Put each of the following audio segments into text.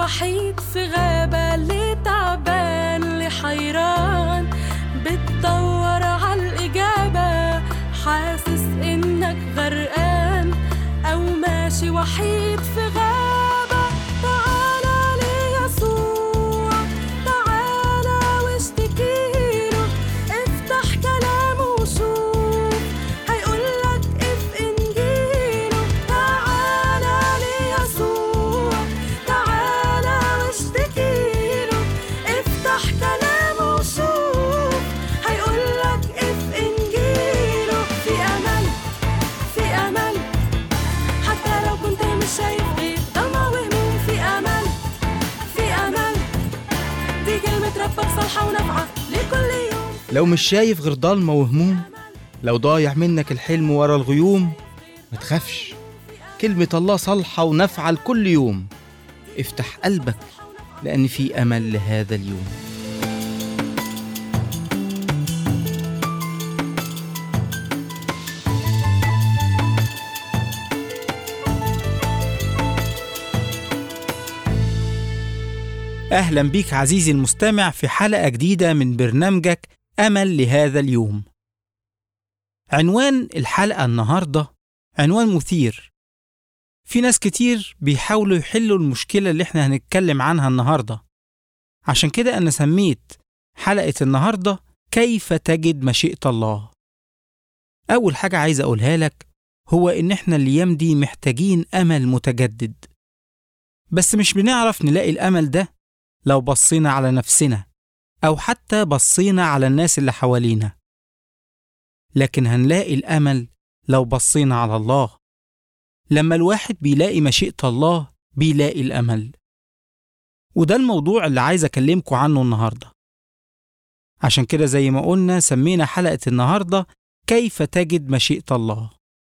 وحيد في غابة اللي تعبان اللي حيران بتدور عالإجابة حاسس إنك غرقان أو ماشي وحيد في غابة تعالى ليسوع تعالى واشتكيله افتح كلامه وشوف هيقولك اف انجيله تعالى ليسوع تعالى واشتكيله افتح كلامه وشوف هيقولك اف انجيله في امل في امل حتى لو كنت مش شايف غير ضلمة وهموم في امل في امل دي كلمة ربك صالحة ونافعة لكل يوم لو مش شايف غير ضلمة وهموم لو ضايع منك الحلم ورا الغيوم ما تخافش كلمة الله صالحة ونافعة لكل يوم افتح قلبك لأن في أمل لهذا اليوم أهلا بيك عزيزي المستمع في حلقة جديدة من برنامجك أمل لهذا اليوم. عنوان الحلقة النهاردة عنوان مثير. في ناس كتير بيحاولوا يحلوا المشكلة اللي احنا هنتكلم عنها النهاردة. عشان كده أنا سميت حلقة النهاردة كيف تجد مشيئة الله. أول حاجة عايز أقولها لك هو إن احنا الأيام دي محتاجين أمل متجدد. بس مش بنعرف نلاقي الأمل ده لو بصينا على نفسنا أو حتى بصينا على الناس اللي حوالينا لكن هنلاقي الأمل لو بصينا على الله لما الواحد بيلاقي مشيئة الله بيلاقي الأمل وده الموضوع اللي عايز أكلمكم عنه النهاردة عشان كده زي ما قلنا سمينا حلقة النهاردة كيف تجد مشيئة الله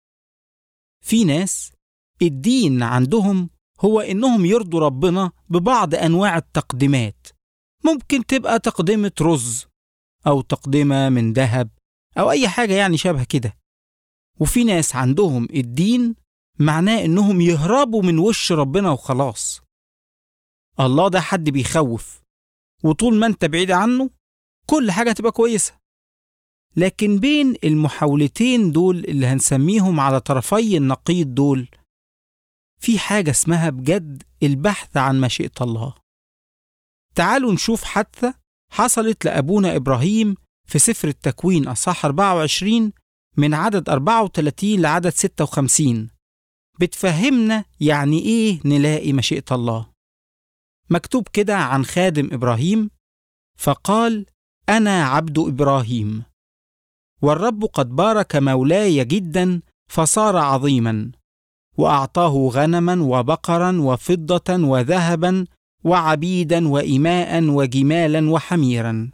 في ناس الدين عندهم هو إنهم يرضوا ربنا ببعض أنواع التقديمات ممكن تبقى تقدمة رز أو تقدمة من ذهب أو أي حاجة يعني شبه كده وفي ناس عندهم الدين معناه إنهم يهربوا من وش ربنا وخلاص الله ده حد بيخوف وطول ما أنت بعيد عنه كل حاجة تبقى كويسة لكن بين المحاولتين دول اللي هنسميهم على طرفي النقيض دول في حاجة اسمها بجد البحث عن مشيئة الله. تعالوا نشوف حادثة حصلت لأبونا إبراهيم في سفر التكوين أصحاح 24 من عدد 34 لعدد 56 بتفهمنا يعني إيه نلاقي مشيئة الله. مكتوب كده عن خادم إبراهيم فقال أنا عبد إبراهيم والرب قد بارك مولاي جدا فصار عظيما واعطاه غنما وبقرا وفضه وذهبا وعبيدا واماء وجمالا وحميرا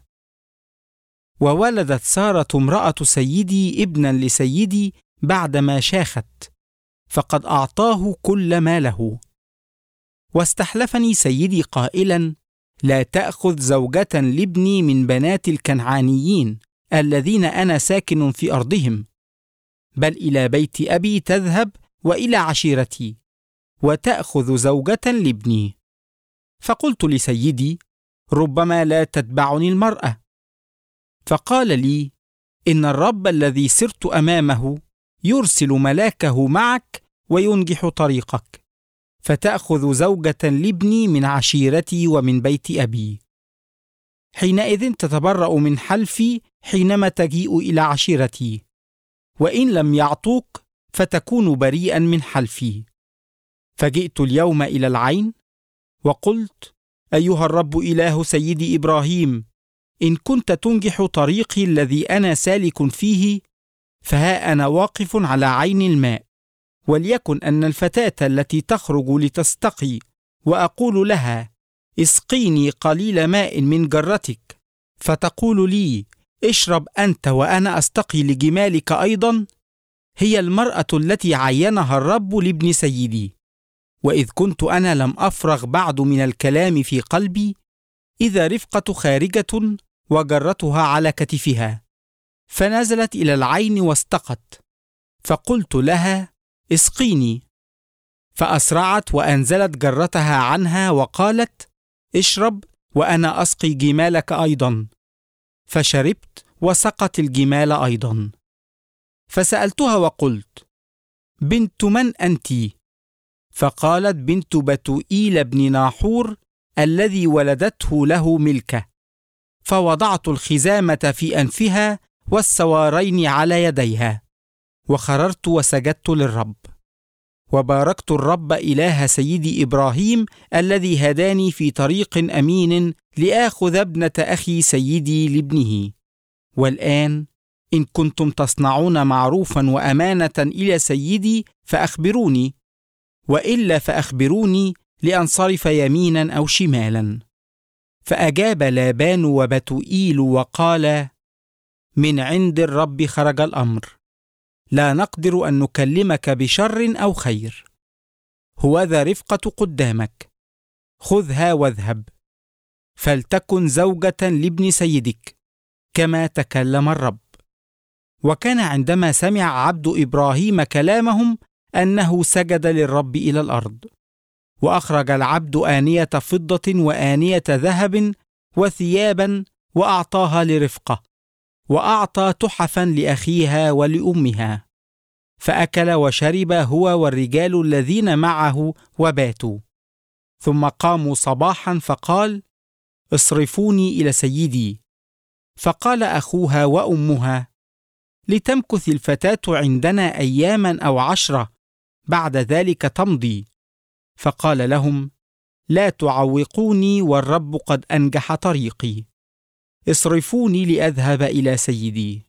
وولدت ساره امراه سيدي ابنا لسيدي بعدما شاخت فقد اعطاه كل ما له واستحلفني سيدي قائلا لا تاخذ زوجه لابني من بنات الكنعانيين الذين انا ساكن في ارضهم بل الى بيت ابي تذهب والى عشيرتي وتاخذ زوجه لابني فقلت لسيدي ربما لا تتبعني المراه فقال لي ان الرب الذي سرت امامه يرسل ملاكه معك وينجح طريقك فتاخذ زوجه لابني من عشيرتي ومن بيت ابي حينئذ تتبرا من حلفي حينما تجيء الى عشيرتي وان لم يعطوك فتكون بريئا من حلفي فجئت اليوم الى العين وقلت ايها الرب اله سيدي ابراهيم ان كنت تنجح طريقي الذي انا سالك فيه فها انا واقف على عين الماء وليكن ان الفتاه التي تخرج لتستقي واقول لها اسقيني قليل ماء من جرتك فتقول لي اشرب انت وانا استقي لجمالك ايضا هي المراه التي عينها الرب لابن سيدي واذ كنت انا لم افرغ بعد من الكلام في قلبي اذا رفقه خارجه وجرتها على كتفها فنزلت الى العين واستقت فقلت لها اسقيني فأسرعت وأنزلت جرتها عنها وقالت اشرب وأنا أسقي جمالك أيضا فشربت وسقت الجمال أيضا فسألتها وقلت بنت من أنتِ؟ فقالت بنت بتوئيل بن ناحور الذي ولدته له ملكه فوضعت الخزامه في انفها والسوارين على يديها وخررت وسجدت للرب وباركت الرب اله سيدي ابراهيم الذي هداني في طريق امين لاخذ ابنه اخي سيدي لابنه والان ان كنتم تصنعون معروفا وامانه الى سيدي فاخبروني والا فاخبروني لانصرف يمينا او شمالا فاجاب لابان وبتوئيل وقال من عند الرب خرج الامر لا نقدر ان نكلمك بشر او خير هوذا رفقه قدامك خذها واذهب فلتكن زوجه لابن سيدك كما تكلم الرب وكان عندما سمع عبد ابراهيم كلامهم انه سجد للرب الى الارض واخرج العبد انيه فضه وانيه ذهب وثيابا واعطاها لرفقه واعطى تحفا لاخيها ولامها فاكل وشرب هو والرجال الذين معه وباتوا ثم قاموا صباحا فقال اصرفوني الى سيدي فقال اخوها وامها لتمكث الفتاه عندنا اياما او عشره بعد ذلك تمضي فقال لهم لا تعوقوني والرب قد انجح طريقي اصرفوني لاذهب الى سيدي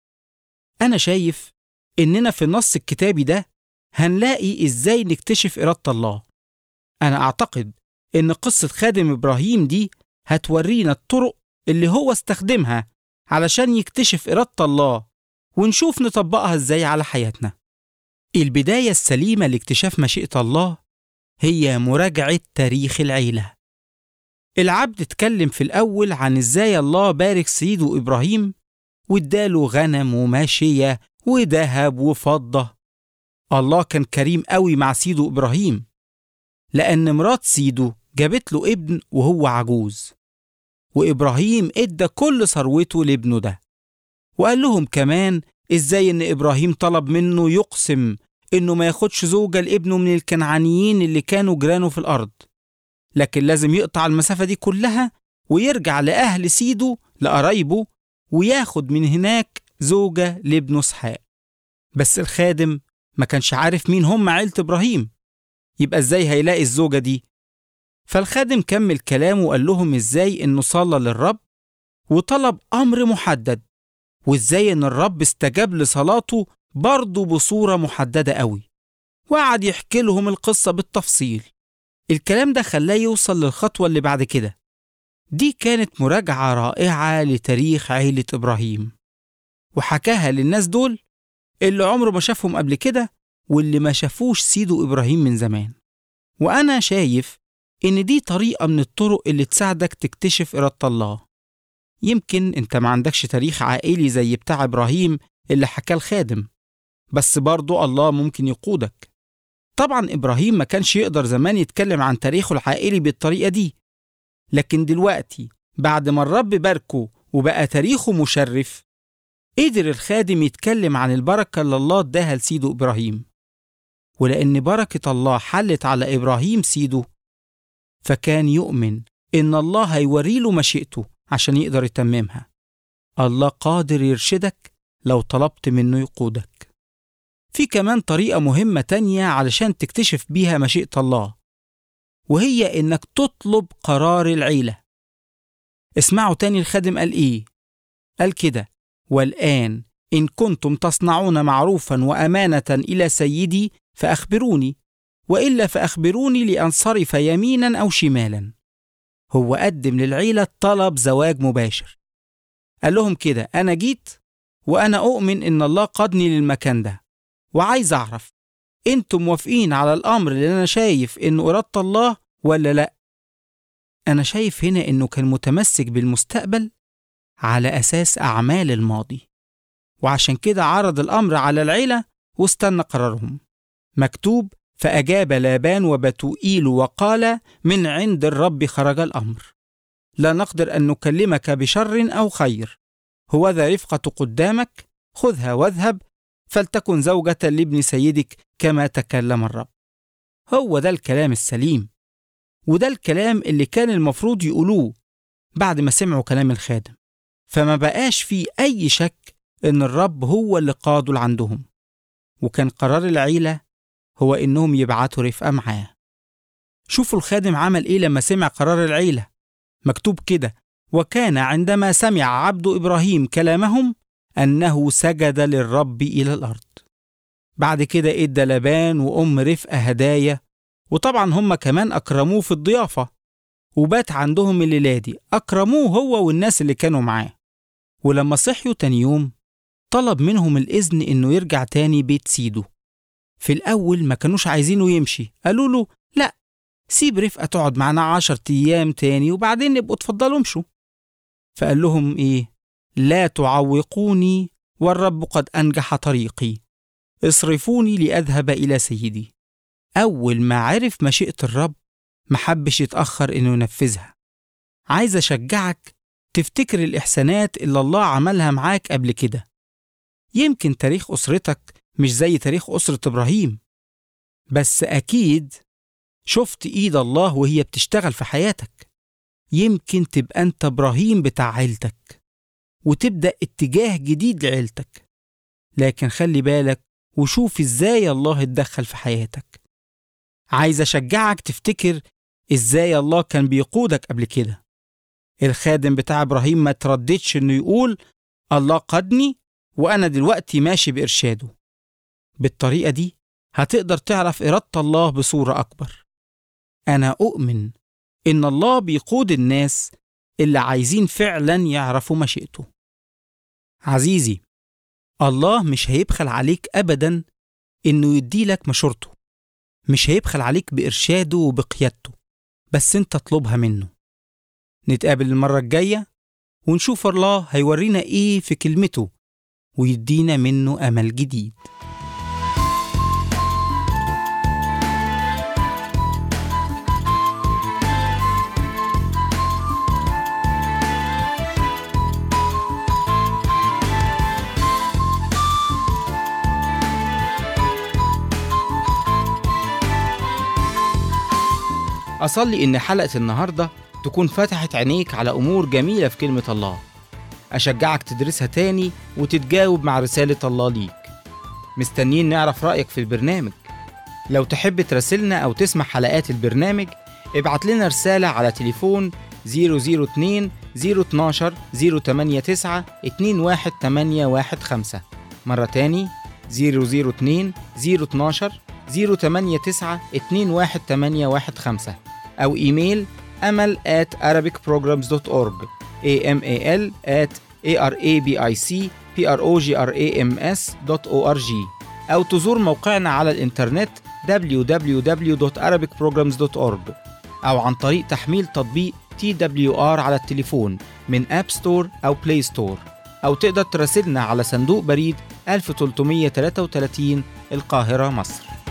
انا شايف اننا في النص الكتابي ده هنلاقي ازاي نكتشف اراده الله انا اعتقد ان قصه خادم ابراهيم دي هتورينا الطرق اللي هو استخدمها علشان يكتشف اراده الله ونشوف نطبقها ازاي على حياتنا البدايه السليمه لاكتشاف مشيئه الله هي مراجعه تاريخ العيله العبد اتكلم في الأول عن إزاي الله بارك سيده إبراهيم واداله غنم وماشية وذهب وفضة الله كان كريم قوي مع سيده إبراهيم لأن مرات سيده جابت له ابن وهو عجوز وإبراهيم إدى كل ثروته لابنه ده وقال لهم كمان إزاي إن إبراهيم طلب منه يقسم إنه ما ياخدش زوجة لابنه من الكنعانيين اللي كانوا جيرانه في الأرض لكن لازم يقطع المسافة دي كلها ويرجع لأهل سيده لقرايبه وياخد من هناك زوجة لابنه اسحاق بس الخادم ما كانش عارف مين هم عيلة إبراهيم يبقى إزاي هيلاقي الزوجة دي فالخادم كمل كلامه وقال لهم إزاي إنه صلى للرب وطلب أمر محدد وإزاي إن الرب استجاب لصلاته برضه بصورة محددة قوي وقعد يحكي لهم القصة بالتفصيل الكلام ده خلاه يوصل للخطوة اللي بعد كده دي كانت مراجعة رائعة لتاريخ عيلة إبراهيم وحكاها للناس دول اللي عمره ما شافهم قبل كده واللي ما شافوش سيده إبراهيم من زمان وأنا شايف إن دي طريقة من الطرق اللي تساعدك تكتشف إرادة الله يمكن أنت ما عندكش تاريخ عائلي زي بتاع إبراهيم اللي حكاه الخادم بس برضه الله ممكن يقودك طبعا إبراهيم ما كانش يقدر زمان يتكلم عن تاريخه العائلي بالطريقة دي لكن دلوقتي بعد ما الرب باركه وبقى تاريخه مشرف قدر الخادم يتكلم عن البركة اللي الله اداها لسيده إبراهيم ولأن بركة الله حلت على إبراهيم سيده فكان يؤمن إن الله هيوري له مشيئته عشان يقدر يتممها الله قادر يرشدك لو طلبت منه يقودك في كمان طريقة مهمة تانية علشان تكتشف بيها مشيئة الله وهي إنك تطلب قرار العيلة اسمعوا تاني الخادم قال إيه قال كده والآن إن كنتم تصنعون معروفا وأمانة إلى سيدي فأخبروني وإلا فأخبروني لأنصرف يمينا أو شمالا هو قدم للعيلة طلب زواج مباشر قال لهم كده أنا جيت وأنا أؤمن إن الله قادني للمكان ده وعايز أعرف أنتم موافقين على الأمر اللي أنا شايف إنه إرادة الله ولا لأ؟ أنا شايف هنا إنه كان متمسك بالمستقبل على أساس أعمال الماضي وعشان كده عرض الأمر على العيلة واستنى قرارهم مكتوب فأجاب لابان وبتوئيل وقال من عند الرب خرج الأمر لا نقدر أن نكلمك بشر أو خير هوذا رفقة قدامك خذها واذهب فلتكن زوجة لابن سيدك كما تكلم الرب هو ده الكلام السليم وده الكلام اللي كان المفروض يقولوه بعد ما سمعوا كلام الخادم فما بقاش في أي شك إن الرب هو اللي قادوا لعندهم وكان قرار العيلة هو إنهم يبعتوا رفقة معاه شوفوا الخادم عمل إيه لما سمع قرار العيلة مكتوب كده وكان عندما سمع عبد إبراهيم كلامهم أنه سجد للرب إلى الأرض بعد كده إدى لبان وأم رفقة هدايا وطبعا هم كمان أكرموه في الضيافة وبات عندهم الليلة دي أكرموه هو والناس اللي كانوا معاه ولما صحيوا تاني يوم طلب منهم الإذن إنه يرجع تاني بيت سيده في الأول ما كانوش عايزينه يمشي قالوا له لأ سيب رفقة تقعد معانا عشر أيام تاني وبعدين نبقوا اتفضلوا امشوا فقال لهم إيه لا تعوقوني والرب قد أنجح طريقي اصرفوني لأذهب إلى سيدي أول ما عرف مشيئة الرب محبش يتأخر إنه ينفذها عايز أشجعك تفتكر الإحسانات اللي الله عملها معاك قبل كده يمكن تاريخ أسرتك مش زي تاريخ أسرة إبراهيم بس أكيد شفت إيد الله وهي بتشتغل في حياتك يمكن تبقى أنت إبراهيم بتاع عيلتك وتبدأ اتجاه جديد لعيلتك لكن خلي بالك وشوف إزاي الله اتدخل في حياتك عايز أشجعك تفتكر إزاي الله كان بيقودك قبل كده الخادم بتاع إبراهيم ما ترددش إنه يقول الله قادني وأنا دلوقتي ماشي بإرشاده بالطريقة دي هتقدر تعرف إرادة الله بصورة أكبر أنا أؤمن إن الله بيقود الناس اللي عايزين فعلا يعرفوا مشيئته عزيزي الله مش هيبخل عليك أبدا إنه يديلك مشورته مش هيبخل عليك بإرشاده وبقيادته بس أنت اطلبها منه نتقابل المرة الجاية ونشوف الله هيورينا إيه في كلمته ويدينا منه أمل جديد أصلي إن حلقة النهاردة تكون فتحت عينيك على أمور جميلة في كلمة الله أشجعك تدرسها تاني وتتجاوب مع رسالة الله ليك مستنيين نعرف رأيك في البرنامج لو تحب تراسلنا أو تسمع حلقات البرنامج ابعت لنا رسالة على تليفون 002 012 089 21815 مرة تاني 002 012 089 21815 أو إيميل أمل at arabicprograms.org amal at arabicprograms.org أو تزور موقعنا على الإنترنت www.arabicprograms.org أو عن طريق تحميل تطبيق TWR على التليفون من أب ستور أو بلاي ستور أو تقدر تراسلنا على صندوق بريد 1333 القاهرة مصر